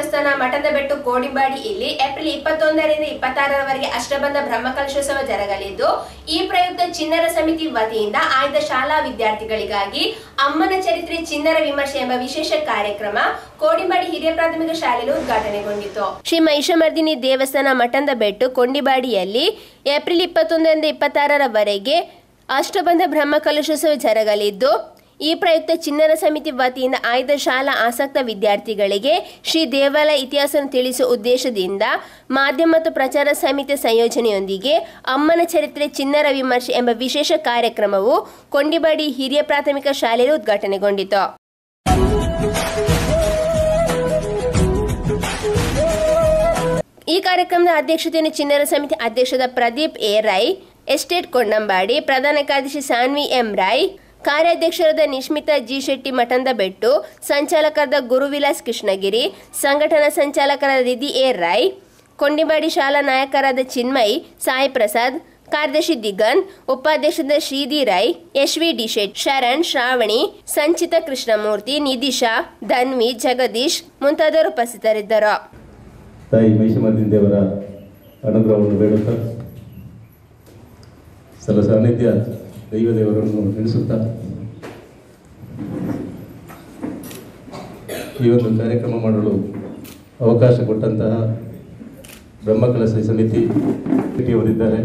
ದೇವಸ್ಥಾನ ಮಠದ ಬೆಟ್ಟು ಕೋಡಿಂಬಾಡಿ ಇಲ್ಲಿ ಏಪ್ರಿಲ್ ಇಪ್ಪತ್ತೊಂದರಿಂದ ಇಪ್ಪತ್ತಾರರವರೆಗೆ ಅಷ್ಟಬಂಧ ಬ್ರಹ್ಮಕಲಶೋತ್ಸವ ಜರಗಲಿದ್ದು ಈ ಪ್ರಯುಕ್ತ ಚಿನ್ನರ ಸಮಿತಿ ವತಿಯಿಂದ ಆಯ್ದ ಶಾಲಾ ವಿದ್ಯಾರ್ಥಿಗಳಿಗಾಗಿ ಅಮ್ಮನ ಚರಿತ್ರೆ ಚಿನ್ನರ ವಿಮರ್ಶೆ ಎಂಬ ವಿಶೇಷ ಕಾರ್ಯಕ್ರಮ ಕೋಡಿಂಬಾಡಿ ಹಿರಿಯ ಪ್ರಾಥಮಿಕ ಶಾಲೆಯಲ್ಲಿ ಉದ್ಘಾಟನೆಗೊಂಡಿತು ಶ್ರೀ ಮಹಿಷಮರ್ದಿನಿ ದೇವಸ್ಥಾನ ಮಠದ ಬೆಟ್ಟು ಕೊಂಡಿಬಾಡಿಯಲ್ಲಿ ಏಪ್ರಿಲ್ ಇಪ್ಪತ್ತೊಂದರಿಂದ ಇಪ್ಪತ್ತಾರರವರೆಗೆ ಅಷ್ಟಬಂಧ ಬ್ರಹ್ಮಕಲಶೋತ್ಸವ ಜರಗಲಿದ್ದು ಈ ಪ್ರಯುಕ್ತ ಚಿನ್ನರ ಸಮಿತಿ ವತಿಯಿಂದ ಆಯ್ದ ಶಾಲಾ ಆಸಕ್ತ ವಿದ್ಯಾರ್ಥಿಗಳಿಗೆ ಶ್ರೀ ದೇವಾಲಯ ಇತಿಹಾಸವನ್ನು ತಿಳಿಸುವ ಉದ್ದೇಶದಿಂದ ಮಾಧ್ಯಮ ಮತ್ತು ಪ್ರಚಾರ ಸಮಿತಿಯ ಸಂಯೋಜನೆಯೊಂದಿಗೆ ಅಮ್ಮನ ಚರಿತ್ರೆ ಚಿನ್ನರ ವಿಮರ್ಶೆ ಎಂಬ ವಿಶೇಷ ಕಾರ್ಯಕ್ರಮವು ಕೊಂಡಿಬಾಡಿ ಹಿರಿಯ ಪ್ರಾಥಮಿಕ ಶಾಲೆಯಲ್ಲಿ ಉದ್ಘಾಟನೆಗೊಂಡಿತು ಈ ಕಾರ್ಯಕ್ರಮದ ಅಧ್ಯಕ್ಷತೆಯನ್ನು ಚಿನ್ನರ ಸಮಿತಿ ಅಧ್ಯಕ್ಷದ ಪ್ರದೀಪ್ ಎ ರೈ ಎಸ್ಟೇಟ್ ಕೊಂಡಂಬಾಡಿ ಪ್ರಧಾನ ಕಾರ್ಯದರ್ಶಿ ಸಾನ್ವಿ ಎಂ ರೈ ಕಾರ್ಯಾಧ್ಯಕ್ಷರಾದ ನಿಶ್ಮಿತಾ ಜಿ ಶೆಟ್ಟಿ ಮಠಂದ ಬೆಟ್ಟು ಸಂಚಾಲಕರಾದ ಗುರುವಿಲಾಸ್ ಕೃಷ್ಣಗಿರಿ ಸಂಘಟನಾ ಸಂಚಾಲಕರಾದ ರಿಧಿ ಎ ರೈ ಕೊಂಡಿಬಾಡಿ ಶಾಲಾ ನಾಯಕರಾದ ಚಿನ್ಮಯ್ ಸಾಯಿ ಪ್ರಸಾದ್ ಕಾರ್ಯದರ್ಶಿ ದಿಗನ್ ಉಪಾಧ್ಯಕ್ಷದ Shridhi Rai S V D Shet Sharan Shravani Sanchitha Krishnamurthy ನಿಧಿಶಾ Dhanvi Jagadish ಮುಂತಾದವರು ಉಪಸ್ಥಿತರಿದ್ದರು ತಾಯಿ ಮಹಿಷಮರ್ದಿನ ದೇವರ ಅನುಗ್ರಹವನ್ನು ಬೇಡುತ್ತಾ ಸಲ ಸಾನ್ನಿಧ್ಯ ದೈವ ದೇವರನ್ನು ನೆನೆಸುತ್ತಾ ಈ ಒಂದು ಕಾರ್ಯಕ್ರಮ ಮಾಡಲು ಅವಕಾಶ ಕೊಟ್ಟಂತಹ ಬ್ರಹ್ಮಕಲಶ ಸಮಿತಿ ಶೆಟ್ಟಿಯವರಿದ್ದಾರೆ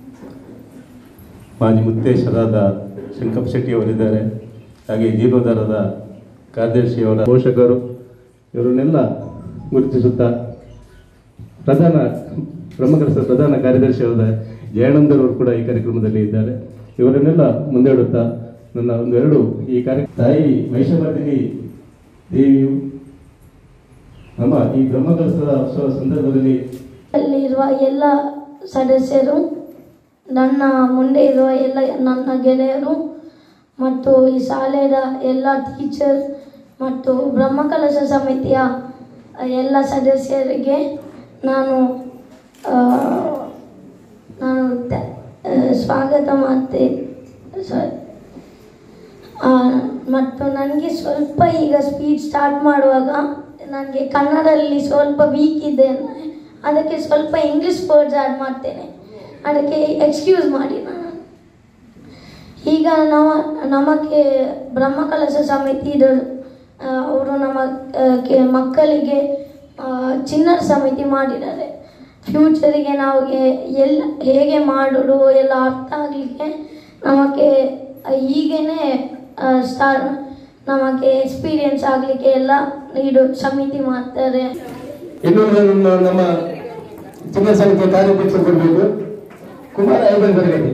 ಮಾಜಿ ಮುತ್ತೇಶರಾದ ಶಂಕಪ್ ಶೆಟ್ಟಿಯವರಿದ್ದಾರೆ ಹಾಗೆ ಜೀರ್ಣೋದ್ಧಾರದ ಕಾರ್ಯದರ್ಶಿಯವರ ಪೋಷಕರು ಇವರನ್ನೆಲ್ಲ ಗುರುತಿಸುತ್ತಾ ಪ್ರಧಾನ ಬ್ರಹ್ಮಕಲಸ ಪ್ರಧಾನ ಕಾರ್ಯದರ್ಶಿಯಾದ ಜಯಾನಂದರವರು ಕೂಡ ಈ ಕಾರ್ಯಕ್ರಮದಲ್ಲಿ ಇದ್ದಾರೆ ಇವರನ್ನೆಲ್ಲ ಮುಂದಿಡುತ್ತಾ ನನ್ನ ಒಂದೆರಡು ಈ ಕಾರ್ಯ ತಾಯಿ ಮಹಿಷಮರ್ದಿನಿ ದೇವಿಯು ನಮ್ಮ ಈ ಬ್ರಹ್ಮಕಲಸದ ಉತ್ಸವ ಸಂದರ್ಭದಲ್ಲಿ ಅಲ್ಲಿರುವ ಎಲ್ಲ ಸದಸ್ಯರು ನನ್ನ ಮುಂದೆ ಇರುವ ಎಲ್ಲ ನನ್ನ ಗೆಳೆಯರು ಮತ್ತು ಈ ಶಾಲೆಯ ಎಲ್ಲ ಟೀಚರ್ ಮತ್ತು ಬ್ರಹ್ಮಕಲಶ ಸಮಿತಿಯ ಎಲ್ಲ ಸದಸ್ಯರಿಗೆ ನಾನು ಆ, ನಾನು ತ- ಆ, ಸ್ವಾಗತ ಮಾಡ್ತೇನೆ ಸಾರಿ ಆ, ಮತ್ತು ನನಗೆ ಸ್ವಲ್ಪ ಈಗ ಸ್ಪೀಡ್ ಸ್ಟಾರ್ಟ್ ಮಾಡುವಾಗ ನನಗೆ ಕನ್ನಡದಲ್ಲಿ ಸ್ವಲ್ಪ ವೀಕ್ ಇದೆ ಅದಕ್ಕೆ ಸ್ವಲ್ಪ ಇಂಗ್ಲೀಷ್ ವರ್ಡ್ಸ್ ಆ್ಯಡ್ ಮಾಡ್ತೇನೆ ಅದಕ್ಕೆ ಎಕ್ಸ್ಕ್ಯೂಸ್ ಮಾಡಿ ನಾನು ಈಗ ನಮ್ಮ ನಮಗೆ ಬ್ರಹ್ಮಕಲಶ ಸಮಿತಿ ಅವರು ನಮ್ಮ ಆ, ಕೆ- ಮಕ್ಕಳಿಗೆ ಆ, ಚಿನ್ನದ ಸಮಿತಿ ಮಾಡಿದ್ದಾರೆ ಫ್ಯೂಚರಿಗೆ ನಾವು ಎ- ಎಲ್ಲ ಹೇಗೆ ಮಾಡೋದು ಎಲ್ಲ ಅರ್ಥ ಆಗಲಿಕ್ಕೆ ನಮಗೆ ಈಗೇನೆ ಸ್ಟಾರ್ ನಮಗೆ ಎಕ್ಸ್ಪೀರಿಯನ್ಸ್ ಆಗಲಿಕ್ಕೆ ಎಲ್ಲ ಇದು ಸಮಿತಿ ಮಾಡ್ತಾರೆ ಇನ್ನೊಂದು ನಮ್ಮ- ನಮ್ಮ ಚಿನ್ನ ಸಮಿತಿಯ ಕಾರ್ಯಾಧ್ಯಕ್ಷರು ಕೊಡಬೇಕು ಕುಮಾರ ಐಬನ್ ತರಗತಿ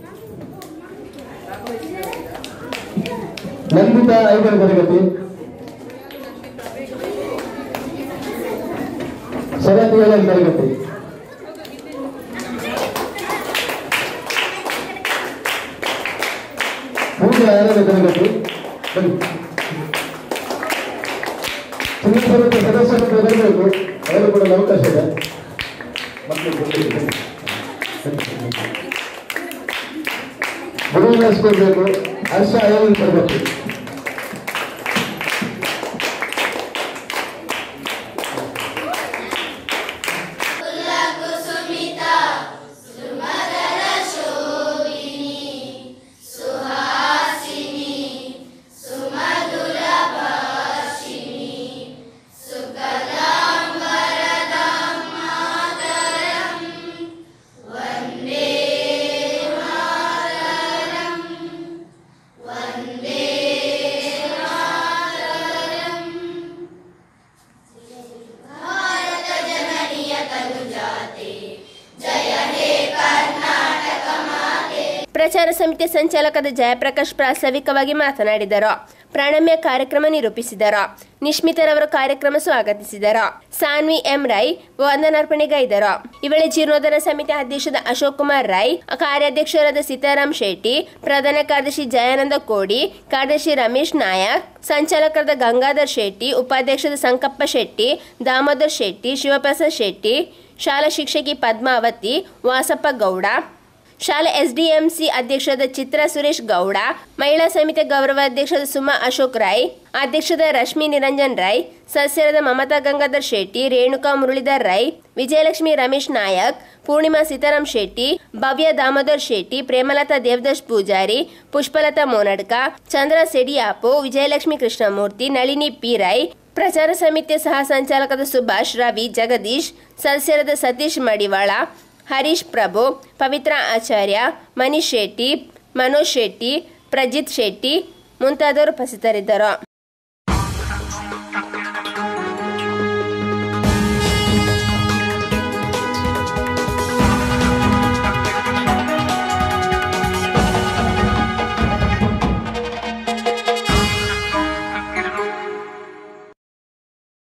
ನಂದಿತಾ ಐಬನ್ ತರಗತಿ ಶರತ್ ಏಳನೇ ತರಗತಿ ಪೂಜೆ ಆರನೇ ತರಗತಿ ಬನ್ನಿ ಚಿನ್ನ ಸಮಿತಿ ಸದಸ್ಯರು ಬರಬೇಕು ಅವರು ಕೂಡ ಅವಕಾಶ ಇದೆ ಗುರುವಿನ ಕೊಡಬೇಕು ಹರ್ಷ ಐವನ್ ತರಬೇಕು ಪ್ರಚಾರ ಸಮಿತಿಯ ಸಂಚಾಲಕದ ಜಯಪ್ರಕಾಶ್ ಪ್ರಾಸ್ತಾವಿಕವಾಗಿ ಮಾತನಾಡಿದರು ಪ್ರಣಮ್ಯ ಕಾರ್ಯಕ್ರಮ ನಿರೂಪಿಸಿದರು ನಿಶ್ಮಿತರವರು ಕಾರ್ಯಕ್ರಮ ಸ್ವಾಗತಿಸಿದರು ಸಾನ್ವಿ ಎಂ ರೈ ವಂದನಾರ್ಪಣೆಗೈದರು ಈ ವೇಳೆ ಜೀರ್ಣೋದ್ಧಾರ ಸಮಿತಿ ಅಧ್ಯಕ್ಷದ ಅಶೋಕ್ ಕುಮಾರ್ ರೈ ಕಾರ್ಯಾಧ್ಯಕ್ಷರಾದ ಸೀತಾರಾಮ್ ಶೆಟ್ಟಿ ಪ್ರಧಾನ ಕಾರ್ಯದರ್ಶಿ ಜಯಾನಂದ ಕೋಡಿ ಕಾರ್ಯದರ್ಶಿ ರಮೇಶ್ ನಾಯಕ್ ಸಂಚಾಲಕರಾದ ಗಂಗಾಧರ್ ಶೆಟ್ಟಿ ಉಪಾಧ್ಯಕ್ಷದ ಸಂಕಪ್ಪ ಶೆಟ್ಟಿ ದಾಮೋದರ್ ಶೆಟ್ಟಿ ಶಿವಪ್ರಸಾದ್ ಶೆಟ್ಟಿ ಶಾಲಾ ಶಿಕ್ಷಕಿ ಪದ್ಮಾವತಿ ವಾಸಪ್ಪ ಗೌಡ ಶಾಲೆ ಎಸ್ಡಿಎಂಸಿ ಅಧ್ಯಕ್ಷರಾದ ಚಿತ್ರ ಸುರೇಶ್ ಗೌಡ ಮಹಿಳಾ ಸಮಿತಿ ಗೌರವಾಧ್ಯಕ್ಷರಾದ ಸುಮಾ ಅಶೋಕ್ ರಾಯ್ ಅಧ್ಯಕ್ಷದ ರಶ್ಮಿ ನಿರಂಜನ್ ರಾಯ್ ಸದಸ್ಯರಾದ ಮಮತಾ ಗಂಗಾಧರ್ ಶೆಟ್ಟಿ ರೇಣುಕಾ ಮುರಳೀಧರ್ ರಾಯ್ ವಿಜಯಲಕ್ಷ್ಮಿ ರಮೇಶ್ ನಾಯಕ್ ಪೂರ್ಣಿಮಾ ಸೀತಾರಾಮ್ ಶೆಟ್ಟಿ ಭವ್ಯ ದಾಮೋದರ್ ಶೆಟ್ಟಿ ಪ್ರೇಮಲತಾ ದೇವದಾಸ್ ಪೂಜಾರಿ ಪುಷ್ಪಲತಾ ಮೋನಡ್ಕ ಚಂದ್ರ ಸೆಡಿಯಾಪು ವಿಜಯಲಕ್ಷ್ಮಿ ಕೃಷ್ಣಮೂರ್ತಿ ನಳಿನಿ ಪಿ ರೈ ಪ್ರಚಾರ ಸಮಿತಿಯ ಸಹ ಸಂಚಾಲಕದ ಸುಭಾಷ್ ರವಿ ಜಗದೀಶ್ ಸದಸ್ಯರಾದ ಸತೀಶ್ ಮಡಿವಾಳ ಹರೀಶ್ ಪ್ರಭು ಪವಿತ್ರ ಆಚಾರ್ಯ ಮನೀಶ್ ಶೆಟ್ಟಿ ಮನೋಜ್ ಶೆಟ್ಟಿ ಪ್ರಜಿತ್ ಶೆಟ್ಟಿ ಮುಂತಾದವರು ಉಪಸ್ಥಿತರಿದ್ದರು